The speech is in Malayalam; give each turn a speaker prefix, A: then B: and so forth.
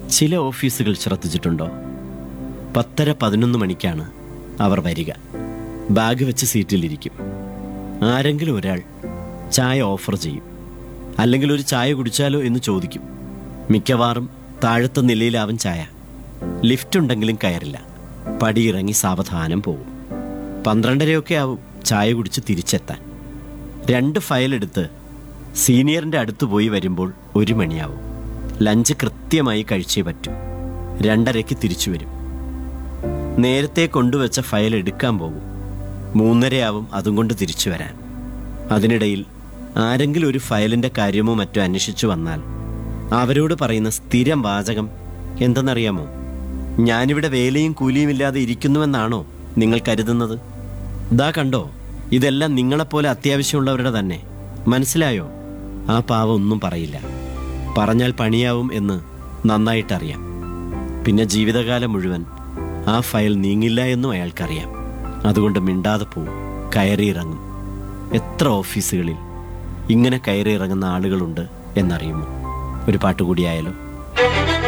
A: ചില ഓഫീസുകൾ ശ്രദ്ധിച്ചിട്ടുണ്ടോ പത്തര പതിനൊന്ന് മണിക്കാണ് അവർ വരിക ബാഗ് വെച്ച് സീറ്റിലിരിക്കും ആരെങ്കിലും ഒരാൾ ചായ ഓഫർ ചെയ്യും അല്ലെങ്കിൽ ഒരു ചായ കുടിച്ചാലോ എന്ന് ചോദിക്കും മിക്കവാറും താഴത്തെ നിലയിലാവും ചായ ലിഫ്റ്റ് ഉണ്ടെങ്കിലും കയറില്ല പടിയിറങ്ങി സാവധാനം പോകും പന്ത്രണ്ടരയൊക്കെ ആവും ചായ കുടിച്ച് തിരിച്ചെത്താൻ രണ്ട് ഫയലെടുത്ത് സീനിയറിൻ്റെ അടുത്ത് പോയി വരുമ്പോൾ ഒരു മണിയാവും ലഞ്ച് കൃത്യമായി കഴിച്ചേ പറ്റൂ രണ്ടരയ്ക്ക് തിരിച്ചു വരും നേരത്തെ കൊണ്ടുവച്ച ഫയൽ എടുക്കാൻ പോകും മൂന്നരയാവും അതും കൊണ്ട് തിരിച്ചു വരാൻ അതിനിടയിൽ ആരെങ്കിലും ഒരു ഫയലിൻ്റെ കാര്യമോ മറ്റോ അന്വേഷിച്ചു വന്നാൽ അവരോട് പറയുന്ന സ്ഥിരം വാചകം എന്തെന്നറിയാമോ ഞാനിവിടെ വേലയും കൂലിയും ഇല്ലാതെ ഇരിക്കുന്നുവെന്നാണോ നിങ്ങൾ കരുതുന്നത് ദാ കണ്ടോ ഇതെല്ലാം നിങ്ങളെപ്പോലെ അത്യാവശ്യമുള്ളവരുടെ തന്നെ മനസ്സിലായോ ആ പാവം ഒന്നും പറയില്ല പറഞ്ഞാൽ പണിയാവും എന്ന് നന്നായിട്ടറിയാം പിന്നെ ജീവിതകാലം മുഴുവൻ ആ ഫയൽ നീങ്ങില്ല എന്നും അയാൾക്കറിയാം അതുകൊണ്ട് മിണ്ടാതെ പോവും കയറിയിറങ്ങും എത്ര ഓഫീസുകളിൽ ഇങ്ങനെ കയറിയിറങ്ങുന്ന ആളുകളുണ്ട് എന്നറിയുമോ ഒരു പാട്ട് കൂടിയായാലോ